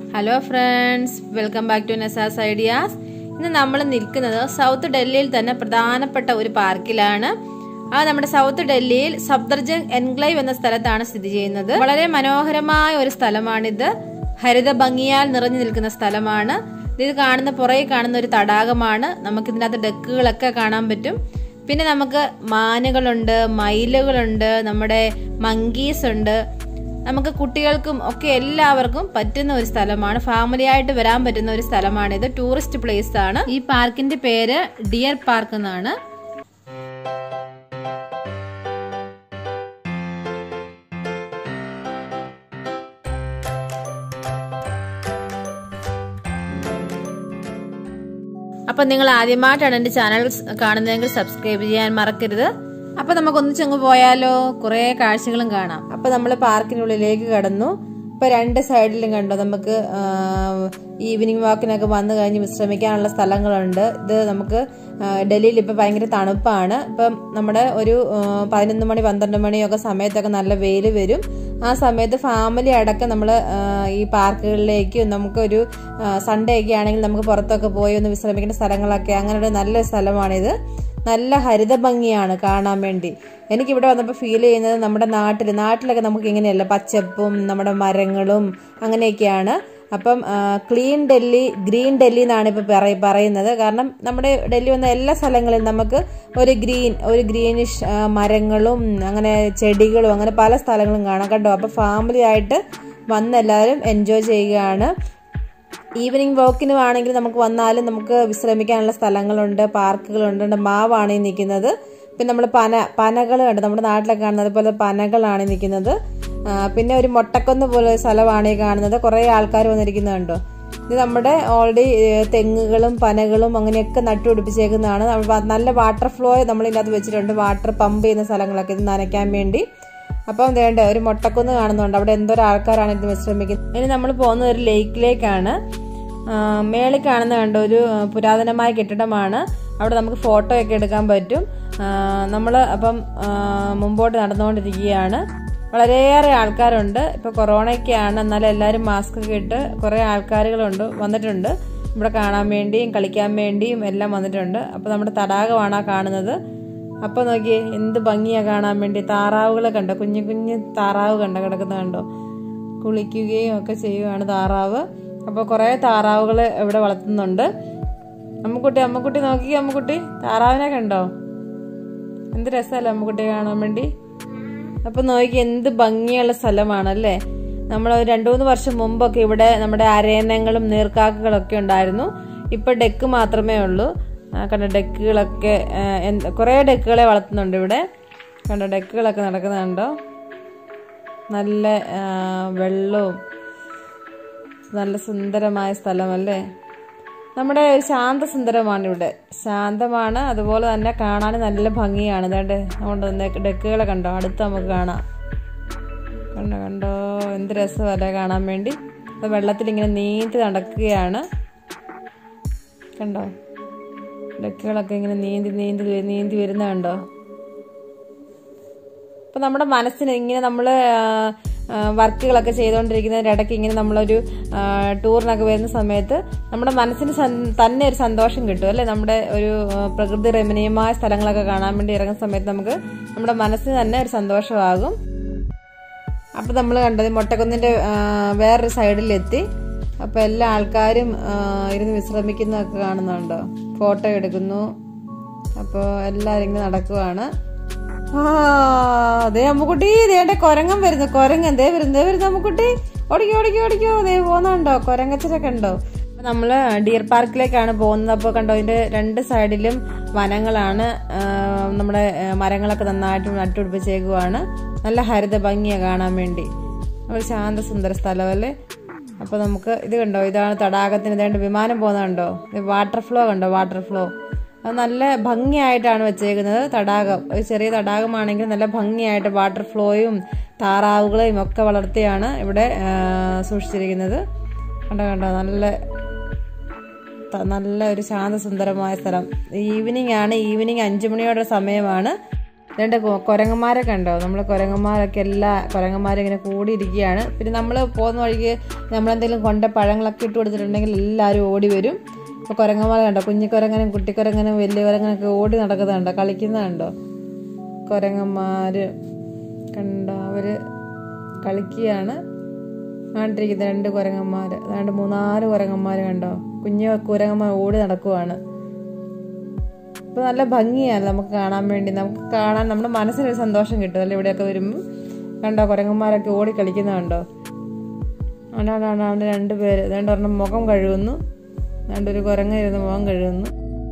Hello friends welcome back to Nasa's ideas ഇന്ന് നമ്മൾ നിൽക്കുന്നത് സൗത്ത് ഡൽഹിയിൽ തന്നെ പ്രധാനപ്പെട്ട ഒരു പാർക്കിലാണ് ആ നമ്മുടെ സൗത്ത് ഡൽഹിയിൽ സഫ്ദർജംഗ് എൻക്ലൈവ് എന്ന സ്ഥലത്താണ് സ്ഥിതി ചെയ്യുന്നത് വളരെ മനോഹരമായ ഒരു സ്ഥലമാണിത് ഹരിത ഭംഗിയാൽ നിറഞ്ഞു നിൽക്കുന്ന സ്ഥലമാണ് ഇത് കാണുന്ന പുറകെ കാണുന്ന ഒരു തടാകമാണ് നമുക്ക് ഇതിനകത്ത് ഡെക്കുകളൊക്കെ കാണാൻ പറ്റും പിന്നെ നമുക്ക് മാനുകളുണ്ട് മയിലുകളുണ്ട് നമ്മുടെ മങ്കീസ് ഉണ്ട് നമുക്ക് കുട്ടികൾക്കും ഒക്കെ എല്ലാവർക്കും പറ്റുന്ന ഒരു സ്ഥലമാണ് ഫാമിലി ആയിട്ട് വരാൻ പറ്റുന്ന ഒരു സ്ഥലമാണ് ഇത് ടൂറിസ്റ്റ് പ്ലേസ് ആണ് ഈ പാർക്കിന്റെ പേര് ഡിയർ പാർക്ക് എന്നാണ് അപ്പൊ നിങ്ങൾ ആദ്യമായിട്ടാണ് എന്റെ ചാനൽ കാണുന്നതെങ്കിൽ സബ്സ്ക്രൈബ് ചെയ്യാൻ മറക്കരുത് അപ്പൊ നമുക്ക് ഒന്നിച്ചങ്ങ് പോയാലോ കുറെ കാഴ്ചകളും കാണാം അപ്പൊ നമ്മൾ പാർക്കിനുള്ളിലേക്ക് കടന്നു ഇപ്പൊ രണ്ട് സൈഡിലും കണ്ടോ നമുക്ക് ഈവനിങ് വാക്കിനൊക്കെ വന്നു കഴിഞ്ഞ് വിശ്രമിക്കാനുള്ള സ്ഥലങ്ങളുണ്ട് ഇത് നമുക്ക് ഡൽഹിയിൽ ഇപ്പൊ ഭയങ്കര തണുപ്പാണ് ഇപ്പം നമ്മുടെ ഒരു പതിനൊന്ന് മണി പന്ത്രണ്ട് മണിയൊക്കെ സമയത്തൊക്കെ നല്ല വെയിൽ വരും ആ സമയത്ത് ഫാമിലി അടക്കം നമ്മൾ ഈ പാർക്കുകളിലേക്ക് നമുക്കൊരു സൺഡേ ഒക്കെ ആണെങ്കിൽ നമുക്ക് പുറത്തൊക്കെ പോയി ഒന്ന് വിശ്രമിക്കേണ്ട സ്ഥലങ്ങളൊക്കെ അങ്ങനെ ഒരു നല്ല സ്ഥലമാണിത് നല്ല ഹരിത ഭംഗിയാണ് കാണാൻ വേണ്ടി എനിക്കിവിടെ വന്നപ്പോൾ ഫീൽ ചെയ്യുന്നത് നമ്മുടെ നാട്ടിൽ നാട്ടിലൊക്കെ നമുക്ക് ഇങ്ങനെയല്ല പച്ചപ്പും നമ്മുടെ മരങ്ങളും അങ്ങനെയൊക്കെയാണ് അപ്പം ക്ലീൻ ഡൽഹി ഗ്രീൻ ഡൽഹി എന്നാണ് ഇപ്പോൾ പറയുന്നത് കാരണം നമ്മുടെ ഡൽഹി വന്ന എല്ലാ സ്ഥലങ്ങളിലും നമുക്ക് ഒരു ഗ്രീൻ ഒരു ഗ്രീനിഷ് മരങ്ങളും അങ്ങനെ ചെടികളും അങ്ങനെ പല സ്ഥലങ്ങളും കാണാം കണ്ടോ അപ്പോൾ ഫാമിലി ആയിട്ട് വന്ന് എല്ലാവരും എൻജോയ് ചെയ്യുകയാണ് ഈവനിങ് വാക്കിന് ആണെങ്കിൽ നമുക്ക് വന്നാലും നമുക്ക് വിശ്രമിക്കാനുള്ള സ്ഥലങ്ങളുണ്ട് പാർക്കുകളുണ്ട് മാവാണ് ഈ നിൽക്കുന്നത് പിന്നെ നമ്മൾ പന പനകൾ കണ്ട് നമ്മുടെ നാട്ടിലൊക്കെ കാണുന്നത് പോലെ പനകളാണ് നിൽക്കുന്നത് പിന്നെ ഒരു മൊട്ടക്കൊന്ന് പോലെ സ്ഥലമാണ് ഈ കാണുന്നത് കുറേ ആൾക്കാർ വന്നിരിക്കുന്നുണ്ടോ ഇത് നമ്മുടെ ഓൾറെഡി തെങ്ങുകളും പനകളും അങ്ങനെയൊക്കെ നട്ടുപിടിപ്പിച്ചേക്കുന്നതാണ് നല്ല വാട്ടർ ഫ്ലോ നമ്മൾ ഇതിനകത്ത് വെച്ചിട്ടുണ്ട് വാട്ടർ പമ്പ് ചെയ്യുന്ന സ്ഥലങ്ങളൊക്കെ ഇത് നനയ്ക്കാൻ വേണ്ടി അപ്പം വേണ്ട ഒരു മൊട്ടക്കുന്ന് കാണുന്നുണ്ട് അവിടെ എന്തോരം ആൾക്കാരാണ് ഇത് വിശ്രമിക്കുന്നത് ഇനി നമ്മൾ പോകുന്നത് ഒരു ലേക്കിലേക്കാണ് മേളിൽ കാണുന്ന കണ്ട ഒരു പുരാതനമായ കെട്ടിടമാണ് അവിടെ നമുക്ക് ഫോട്ടോ ഒക്കെ എടുക്കാൻ പറ്റും നമ്മൾ അപ്പം മുമ്പോട്ട് നടന്നുകൊണ്ടിരിക്കുകയാണ് വളരെയേറെ ആൾക്കാരുണ്ട് ഇപ്പോൾ കൊറോണയൊക്കെയാണ് എന്നാലും എല്ലാവരും മാസ്ക് ഒക്കെ ഇട്ട് കുറേ ആൾക്കാരുകളുണ്ട് വന്നിട്ടുണ്ട് ഇവിടെ കാണാൻ വേണ്ടിയും കളിക്കാൻ വേണ്ടിയും എല്ലാം വന്നിട്ടുണ്ട് അപ്പോൾ നമ്മുടെ തടാകമാണ് ആ കാണുന്നത് അപ്പോൾ നോക്കിയേ എന്ത് ഭംഗിയാ കാണാൻ വേണ്ടി താറാവുകളെ കണ്ടോ കുഞ്ഞു കുഞ്ഞു താറാവ് കണ്ടോ കിടക്കുന്ന കണ്ടോ കുളിക്കുകയും ഒക്കെ ചെയ്യുകയാണ് താറാവ് അപ്പോൾ കുറേ താറാവുകൾ ഇവിടെ വളർത്തുന്നുണ്ട് അമ്മക്കുട്ടി അമ്മക്കുട്ടി നോക്കി അമ്മക്കുട്ടി താറാവിനെ കണ്ടോ എന്ത് രസമല്ലേ അമ്മക്കുട്ടിയെ കാണാൻ വേണ്ടി അപ്പം നോക്കി എന്ത് ഭംഗിയുള്ള സ്ഥലമാണല്ലേ നമ്മൾ രണ്ടു മൂന്ന് വർഷം മുമ്പൊക്കെ ഇവിടെ നമ്മുടെ അരയന്നങ്ങളും നീർക്കാക്കകളൊക്കെ ഉണ്ടായിരുന്നു ഇപ്പൊ ഡെക്ക് മാത്രമേ ഉള്ളൂ കണ്ട ഡെക്കുകളൊക്കെ കുറേ ഡെക്കുകളെ വളർത്തുന്നുണ്ട് ഇവിടെ കണ്ടോ ഡെക്കുകളൊക്കെ നടക്കുന്നുണ്ടോ നല്ല വെള്ളവും നല്ല സുന്ദരമായ സ്ഥലമല്ലേ നമ്മുടെ ഒരു ശാന്തസുന്ദരമാണ് ഇവിടെ ശാന്തമാണ് അതുപോലെ തന്നെ കാണാൻ നല്ല ഭംഗിയാണ് ഇതാണ്ട് നമ്മുടെ ഡെക്കുകളെ കണ്ടോ അടുത്ത് നമുക്ക് കാണാം കണ്ടോ കണ്ടോ എന്ത് രസമല്ലേ കാണാൻ വേണ്ടി അപ്പോൾ വെള്ളത്തിൽ ഇങ്ങനെ നീന്തി നടക്കുകയാണ് കണ്ടോ ഡെക്കുകളൊക്കെ ഇങ്ങനെ നീന്തി നീന്തി നീന്തി വരുന്ന കണ്ടോ അപ്പം നമ്മുടെ മനസ്സിന് ഇങ്ങനെ നമ്മൾ വർക്കുകളൊക്കെ ചെയ്തുകൊണ്ടിരിക്കുന്നതിൻ്റെ ഇടയ്ക്ക് ഇങ്ങനെ നമ്മളൊരു ടൂറിനൊക്കെ വരുന്ന സമയത്ത് നമ്മുടെ മനസ്സിന് തന്നെ ഒരു സന്തോഷം കിട്ടും അല്ലേ നമ്മുടെ ഒരു പ്രകൃതി രമണീയമായ സ്ഥലങ്ങളൊക്കെ കാണാൻ വേണ്ടി ഇറങ്ങുന്ന സമയത്ത് നമുക്ക് നമ്മുടെ മനസ്സിന് തന്നെ ഒരു സന്തോഷമാകും അപ്പം നമ്മൾ കണ്ടത് മൊട്ടക്കുന്നിൻ്റെ വേറൊരു സൈഡിലെത്തി അപ്പോൾ എല്ലാ ആൾക്കാരും ഇരുന്ന് വിശ്രമിക്കുന്നതൊക്കെ കാണുന്നുണ്ടോ ഫോട്ടോ എടുക്കുന്നു അപ്പോൾ എല്ലാവരും ഇങ്ങനെ നടക്കുവാണ് ആ അതേ അമ്മുക്കുട്ടി ദേണ്ട കൊരങ്ങൻ വരുന്നു കൊരങ്ങൻ ദേ വരുന്നു ദേ വരുന്നു അമ്മുക്കുട്ടി ഓടിക്കോ ഓടിക്കോ ഓടിക്കോ ദേ പോകുന്നുണ്ടോ കൊരങ്ങച്ചരൊക്കെ ഉണ്ടോ അപ്പൊ നമ്മള് ഡിയർ പാർക്കിലേക്കാണ് പോകുന്നത് അപ്പോൾ കണ്ടോ ഇതിന്റെ രണ്ട് സൈഡിലും വനങ്ങളാണ് നമ്മുടെ മരങ്ങളൊക്കെ നന്നായിട്ട് നട്ടുപിടിപ്പിച്ചേക്കുവാണ് നല്ല ഹരിത ഭംഗിയാണ് കാണാൻ വേണ്ടി ഒരു ശാന്ത സുന്ദര സ്ഥലമല്ലേ അപ്പോൾ നമുക്ക് ഇത് കണ്ടോ ഇതാണ് തടാകത്തിന് ഇതേണ്ട വിമാനം പോകുന്നുണ്ടോ വാട്ടർ ഫ്ലോ കണ്ടോ വാട്ടർ ഫ്ലോ അത് നല്ല ഭംഗിയായിട്ടാണ് വെച്ചേക്കുന്നത് തടാകം ഒരു ചെറിയ തടാകമാണെങ്കിൽ നല്ല ഭംഗിയായിട്ട് വാട്ടർ ഫ്ലോയും താറാവുകളെയും ഒക്കെ വളർത്തിയാണ് ഇവിടെ സൂക്ഷിച്ചിരിക്കുന്നത് കണ്ടോ കണ്ടോ നല്ല നല്ല ഒരു ശാന്തസുന്ദരമായ സ്ഥലം ഈവനിങ് ആണ് ഈവനിങ് അഞ്ചു മണിയോടെ സമയമാണ് രണ്ട് കൊ- കുരങ്ങന്മാരെ കണ്ടോ നമ്മൾ കുരങ്ങന്മാരൊക്കെ എല്ലാ കുരങ്ങന്മാരും ഇങ്ങനെ കൂടിയിരിക്കുകയാണ് പിന്നെ നമ്മൾ പോകുന്ന വഴിക്ക് നമ്മളെന്തെങ്കിലും കൊണ്ട പഴങ്ങളൊക്കെ ഇട്ട് കൊടുത്തിട്ടുണ്ടെങ്കിൽ എല്ലാവരും ഓടി വരും ഇപ്പോൾ കുരങ്ങന്മാർ കണ്ടോ കുഞ്ഞിക്കുരങ്ങനും കുട്ടിക്കുരങ്ങനും വലിയ കുരങ്ങനൊക്കെ ഓടി നടക്കുന്നുണ്ടോ കളിക്കുന്നുണ്ടോ കുരങ്ങന്മാർ കണ്ടോ അവർ കളിക്കുകയാണ് ആണ്ടിരിക്കുന്നത് രണ്ട് കുരങ്ങന്മാർ അതാണ്ട് മൂന്നാല് കുരങ്ങന്മാർ കണ്ടോ കുഞ്ഞു കുരങ്ങന്മാർ ഓടി നടക്കുവാണ് അപ്പോൾ നല്ല ഭംഗിയാണ് നമുക്ക് കാണാൻ വേണ്ടി നമുക്ക് കാണാൻ നമ്മുടെ മനസ്സിനൊരു സന്തോഷം കിട്ടും അല്ലേ ഇവിടെയൊക്കെ വരുമ്പോൾ കണ്ടോ കുരങ്ങന്മാരൊക്കെ ഓടി കളിക്കുന്നുണ്ടോ അവിടെ രണ്ട് പേര് അതുകൊണ്ട് ഒരെണ്ണം മുഖം കഴുകുന്നു രണ്ടൊരു കുരങ്ങ ഇരുന്ന് മുഖം കഴുകുന്നു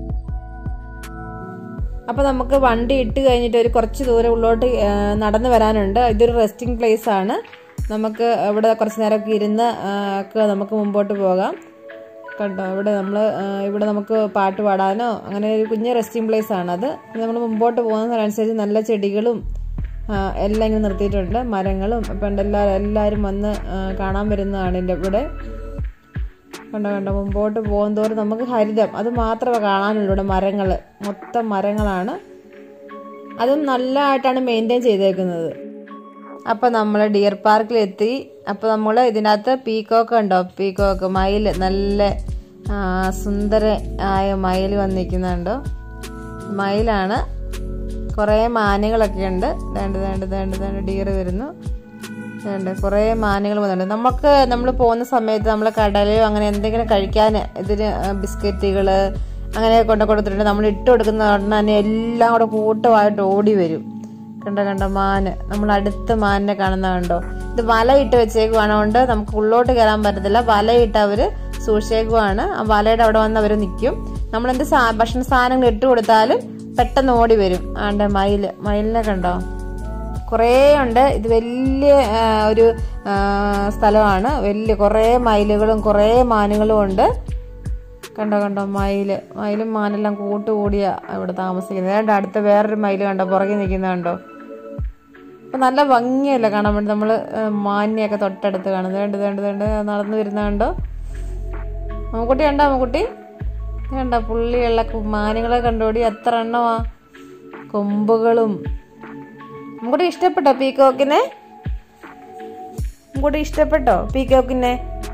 അപ്പൊ നമുക്ക് വണ്ടി ഇട്ട് കഴിഞ്ഞിട്ട് ഒരു കുറച്ച് ദൂരം ഉള്ളോട്ട് ആ, നടന്നു വരാനുണ്ട് ഇതൊരു റെസ്റ്റിംഗ് പ്ലേസ് ആണ് നമുക്ക് ഇവിടെ കുറച്ച് നേരമൊക്കെ ഇരുന്ന് ആ, ഒക്കെ നമുക്ക് മുമ്പോട്ട് പോകാം കണ്ടോ ഇവിടെ നമ്മൾ ഇവിടെ നമുക്ക് പാട്ട് പാടാനോ അങ്ങനെ ഒരു കുഞ്ഞ് റെസ്റ്റിംഗ് പ്ലേസ് ആണ് അത് നമ്മൾ മുമ്പോട്ട് പോകുന്നതിനനുസരിച്ച് നല്ല ചെടികളും ആ, എല്ലാം ഇങ്ങനെ നിർത്തിയിട്ടുണ്ട് മരങ്ങളും അപ്പം എല്ലാവരും എല്ലാവരും വന്ന് ആ, കാണാൻ വരുന്നതാണ് എൻ്റെ ഇവിടെ കണ്ടോ കണ്ടോ മുമ്പോട്ട് പോകുന്തോറും നമുക്ക് ഹരിതം അത് മാത്രമേ കാണാനുള്ളൂ ഇവിടെ മരങ്ങൾ മൊത്തം മരങ്ങളാണ് അതും നല്ലതായിട്ടാണ് മെയിൻറ്റെയിൻ ചെയ്തേക്കുന്നത് അപ്പോൾ നമ്മൾ ഡിയർ പാർക്കിലെത്തി അപ്പോൾ നമ്മൾ ഇതിനകത്ത് പീക്കോക്ക് ഉണ്ടോ പീക്കോക്ക് മയിൽ നല്ല ആ, സുന്ദര ആയ മയിൽ വന്നിരിക്കുന്നുണ്ടോ മയിലാണ് കുറേ മാനുകളൊക്കെ ഉണ്ട് വേണ്ട വേണ്ട വേണ്ട വേണ്ട ഡിയർ വരുന്നു വേണ്ട കുറേ മാനുകൾ വന്നിട്ടുണ്ട് നമുക്ക് നമ്മൾ പോകുന്ന സമയത്ത് നമ്മൾ കടലയോ അങ്ങനെ എന്തെങ്കിലും കഴിക്കാൻ ഇതിന് ബിസ്ക്കറ്റുകൾ അങ്ങനെ കൊണ്ട് കൊടുത്തിട്ടുണ്ട് നമ്മൾ ഇട്ട് കൊടുക്കുന്ന ഉടനെ തന്നെ എല്ലാം കൂടെ കൂട്ടമായിട്ട് ഓടി വരും കണ്ട കണ്ട മാന് നമ്മൾ അടുത്ത മാനിനെ കാണുന്ന കണ്ടോ ഇത് വലയിട്ട് വെച്ചേക്കുവാണ് കൊണ്ട് നമുക്ക് ഉള്ളോട്ട് കയറാൻ പറ്റത്തില്ല വലയിട്ട് അവര് സൂക്ഷിച്ചേക്കുവാണ് ആ വലയുടെ അവിടെ വന്ന് അവർ നിൽക്കും നമ്മൾ എന്ത് സാ ഭക്ഷണ സാധനങ്ങൾ ഇട്ട് കൊടുത്താലും പെട്ടെന്ന് ഓടി വരും ആണ്ട് മയില് മയിലിനെ കണ്ടോ കുറേ ഉണ്ട് ഇത് വലിയ ആ, ഒരു ആ, സ്ഥലമാണ് വലിയ കുറേ മയിലുകളും കുറേ മാനുകളും ഉണ്ട് കണ്ടോ കണ്ടോ മയില് മയിലും മാനെല്ലാം കൂട്ടുകൂടിയാ ഇവിടെ താമസിക്കുന്നത് ഏതാണ്ട് അടുത്ത വേറൊരു മയില് കണ്ടോ പുറകെ നിൽക്കുന്ന കണ്ടോ അപ്പൊ നല്ല ഭംഗിയല്ല കാണാൻ വേണ്ടി നമ്മള് ആ, മാനിനെയൊക്കെ തൊട്ടടുത്ത് കാണുന്നത് വേണ്ട വേണ്ട വേണ്ട നടന്നു വരുന്ന കണ്ടോ അമ്മക്കുട്ടി കണ്ടോ അമ്മക്കുട്ടി കണ്ടോ പുള്ളിയുള്ള കു- മാനുകളെ കണ്ടോടി എത്ര എണ്ണമാ കൊമ്പുകളും നമുക്കൂടെ ഇഷ്ടപ്പെട്ടോ പീക്കോക്കിനെ നമുക്കൂടെ ഇഷ്ടപ്പെട്ടോ പീക്കോക്കിനെ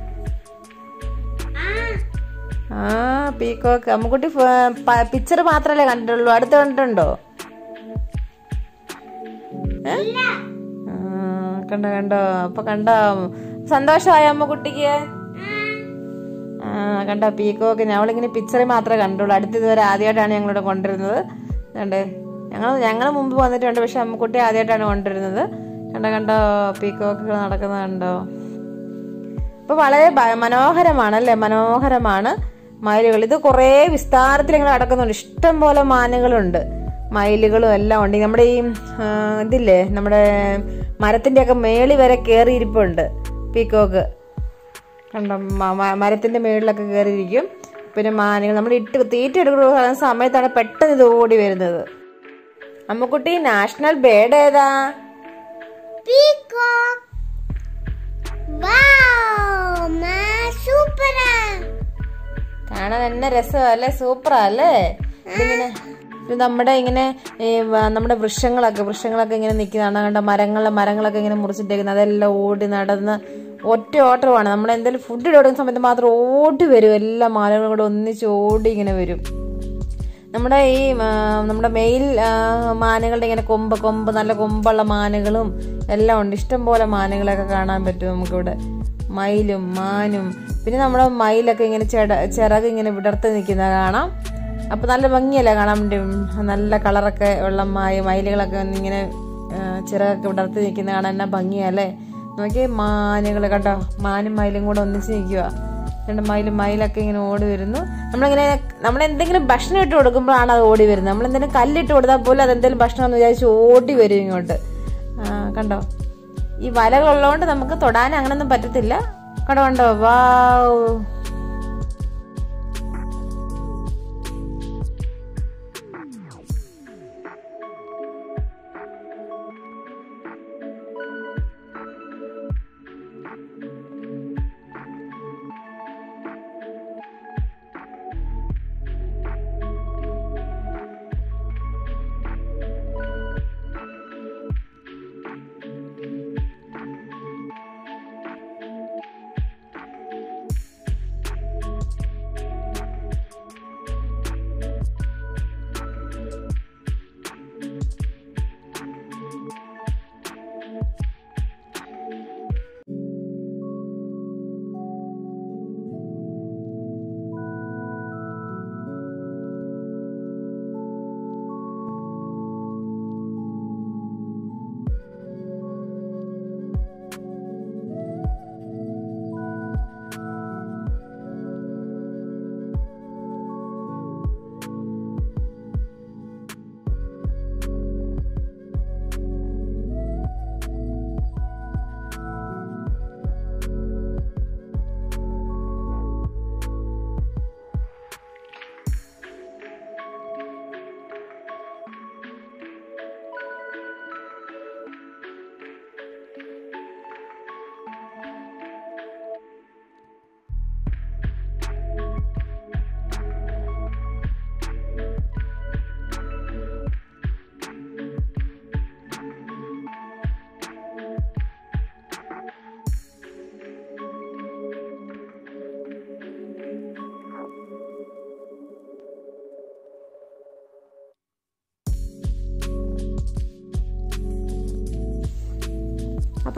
ആ പീക്കോക്ക് അമ്മുക്കുട്ടി പിക്ചർ മാത്രല്ലേ കണ്ടിട്ടുള്ളൂ അടുത്ത് കണ്ടിട്ടുണ്ടോ ഏ? ആ, കണ്ടോ കണ്ടോ അപ്പൊ കണ്ടോ സന്തോഷമായ അമ്മക്കുട്ടിക്ക് ആ കണ്ടോ പീക്കോക്കിനെ അവളിങ്ങനെ പിക്ചറിൽ മാത്രമേ കണ്ടുള്ളൂ അടുത്ത് ഇതുവരെ ആദ്യമായിട്ടാണ് ഞങ്ങളിവിടെ കൊണ്ടുവരുന്നത് കണ്ടേ ഞങ്ങൾ ഞങ്ങൾ മുമ്പ് വന്നിട്ടുണ്ട് പക്ഷെ അമ്മക്കുട്ടി ആദ്യമായിട്ടാണ് കൊണ്ടുവരുന്നത് കണ്ടോ കണ്ടോ പീക്കോക്കുകൾ നടക്കുന്നത് കണ്ടോ ഇപ്പൊ വളരെ ഭ- മനോഹരമാണ് അല്ലേ മനോഹരമാണ് മയിലുകൾ ഇത് കുറേ വിസ്താരത്തിൽ ഇങ്ങനെ കിടക്കുന്നുണ്ട് ഇഷ്ടം പോലെ മാനുകളുണ്ട് മയിലുകളും എല്ലാം ഉണ്ട് നമ്മുടെ ഈ ആ, ഇതില്ലേ നമ്മുടെ മരത്തിന്റെ ഒക്കെ മേളി വരെ കയറിയിരിപ്പുണ്ട് പീക്കോക്ക് കണ്ടോ മ- മ- മരത്തിന്റെ മേളിലൊക്കെ കയറിയിരിക്കും പിന്നെ മാനുകൾ നമ്മൾ ഇട്ട് തീറ്റ എടുക്കുന്ന സമയത്താണ് പെട്ടെന്ന് ഇത് ഓടി വരുന്നത് അമ്മക്കുട്ടി നാഷണൽ ബേർഡ് ഏതാ Peacock. Wow, ma supera. കാണാൻ തന്നെ രസമല്ലേ സൂപ്പറാ അല്ലേ ഇതിങ്ങനെ ഇത് നമ്മുടെ ഇങ്ങനെ ഈ വ- നമ്മുടെ വൃക്ഷങ്ങളൊക്കെ വൃക്ഷങ്ങളൊക്കെ ഇങ്ങനെ നിൽക്കുന്നതാണ് കണ്ട മരങ്ങളെ മരങ്ങളൊക്കെ ഇങ്ങനെ മുറിച്ചിട്ടേക്കുന്നത് അതെല്ലാം ഓടി നടന്ന് ഒറ്റ ഓട്ടമാണ് നമ്മൾ എന്തെങ്കിലും ഫുഡ് ഇട്ട് കൊടുക്കുന്ന സമയത്ത് മാത്രം ഓടി വരും എല്ലാ മാലകളും കൂടെ ഒന്നിച്ച് ഓടി ഇങ്ങനെ വരും നമ്മുടെ ഈ ആ, നമ്മുടെ മെയിൽ ആ, മാനുകളുടെ ഇങ്ങനെ കൊമ്പ് കൊമ്പ് നല്ല കൊമ്പുള്ള മാനുകളും എല്ലാം ഉണ്ട് ഇഷ്ടം പോലെ മാനുകളൊക്കെ കാണാൻ പറ്റും നമുക്കിവിടെ മയിലും മാനും പിന്നെ നമ്മുടെ മയിലൊക്കെ ഇങ്ങനെ ചെട ചിറക് ഇങ്ങനെ വിടർത്ത് നിൽക്കുന്നത് കാണാം അപ്പൊ നല്ല ഭംഗിയല്ലേ കാണാൻ വേണ്ടി ഉം, നല്ല കളറൊക്കെ ഉള്ള മായ മയിലുകളൊക്കെ വന്ന് ഇങ്ങനെ ആ, ചിറകൊക്കെ വിടർത്തി നിൽക്കുന്ന കാണാൻ എന്നാ ഭംഗിയല്ലേ നോക്കി മാനുകൾ കണ്ടോ മാനും മയിലും കൂടെ ഒന്നിച്ച് നിൽക്കുക രണ്ട് മയിലും മയിലൊക്കെ ഇങ്ങനെ ഓടി വരുന്നു നമ്മളിങ്ങനെ നമ്മൾ എന്തെങ്കിലും ഭക്ഷണം ഇട്ട് കൊടുക്കുമ്പോഴാണ് അത് ഓടി വരുന്നത് നമ്മൾ എന്തെങ്കിലും കല്ലിട്ട് കൊടുത്താൽ പോലും അതെന്തെങ്കിലും ഭക്ഷണം എന്ന് വിചാരിച്ച് ഓടി വരും ഇങ്ങോട്ട് ആ, കണ്ടോ ഈ വലകളുള്ളതുകൊണ്ട് നമുക്ക് തൊടാൻ അങ്ങനൊന്നും പറ്റത്തില്ല കണ്ടോ കണ്ടോ വാവ്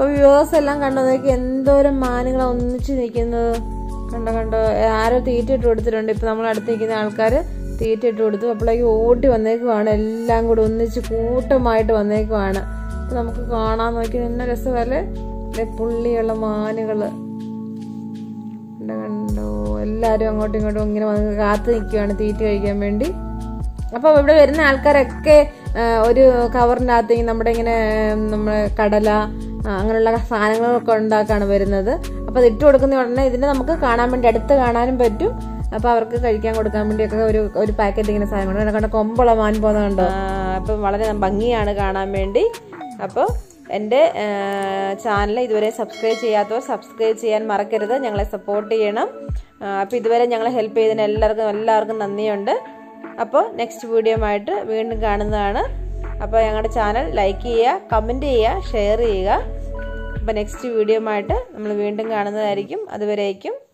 അപ്പൊ വ്യൂവേഴ്സ് എല്ലാം കണ്ടു നോക്കി എന്തോരം മാനുകളെ ഒന്നിച്ച് നിൽക്കുന്നത് കണ്ടോ കണ്ടോ ആരോ തീറ്റ ഇട്ട് കൊടുത്തിട്ടുണ്ട് ഇപ്പൊ നമ്മൾ അടുത്ത് നിൽക്കുന്ന ആൾക്കാർ തീറ്റ ഇട്ട് കൊടുത്തു അപ്പോഴേക്ക് ഓടി വന്നേക്കുവാണ് എല്ലാം കൂടി ഒന്നിച്ച് കൂട്ടമായിട്ട് വന്നേക്കുവാണ് അപ്പൊ നമുക്ക് കാണാൻ നോക്കി എന്നെ രസമല്ലേ ദേ പുള്ളിയുള്ള മാനുകള് കണ്ടോ കണ്ടോ എല്ലാരും അങ്ങോട്ടും ഇങ്ങോട്ടും ഇങ്ങനെ വന്ന് കാത്തു നിൽക്കുവാണ് തീറ്റ കഴിക്കാൻ വേണ്ടി അപ്പൊ ഇവിടെ വരുന്ന ആൾക്കാരൊക്കെ ആ, ഒരു കവറിനകത്ത് ഇങ്ങനെ നമ്മുടെ ഇങ്ങനെ ഉം, നമ്മുടെ കടല ആ, അങ്ങനെയുള്ള സാധനങ്ങളൊക്കെ ഉണ്ടാക്കാണ് വരുന്നത് അപ്പൊ അത് ഇട്ട് കൊടുക്കുന്ന ഉടനെ ഇതിനെ നമുക്ക് കാണാൻ വേണ്ടി അടുത്ത് കാണാനും പറ്റും അപ്പൊ അവർക്ക് കഴിക്കാൻ കൊടുക്കാൻ വേണ്ടിയൊക്കെ ഒരു ഒരു പാക്കറ്റ് ഇങ്ങനെ സാധനങ്ങൾ കണ്ട കൊമ്പള മാൻ പോകുന്നത് കണ്ടോ അപ്പൊ വളരെ ഭംഗിയാണ് കാണാൻ വേണ്ടി അപ്പോൾ എൻ്റെ ചാനൽ ഇതുവരെ സബ്സ്ക്രൈബ് ചെയ്യാത്തവർ സബ്സ്ക്രൈബ് ചെയ്യാൻ മറക്കരുത് ഞങ്ങളെ സപ്പോർട്ട് ചെയ്യണം അപ്പോൾ ഇതുവരെ ഞങ്ങളെ ഹെൽപ്പ് ചെയ്തതിന് എല്ലാവർക്കും എല്ലാവർക്കും നന്ദിയുണ്ട് അപ്പോൾ നെക്സ്റ്റ് വീഡിയോ ആയിട്ട് വീണ്ടും കാണുന്നതാണ് അപ്പോൾ ഞങ്ങളുടെ ചാനൽ ലൈക്ക് ചെയ്യുക കമൻറ്റ് ചെയ്യുക ഷെയർ ചെയ്യുക അപ്പോൾ നെക്സ്റ്റ് വീഡിയോ ആയിട്ട് നമ്മൾ വീണ്ടും കാണുന്നതായിരിക്കും അതുവരേക്കും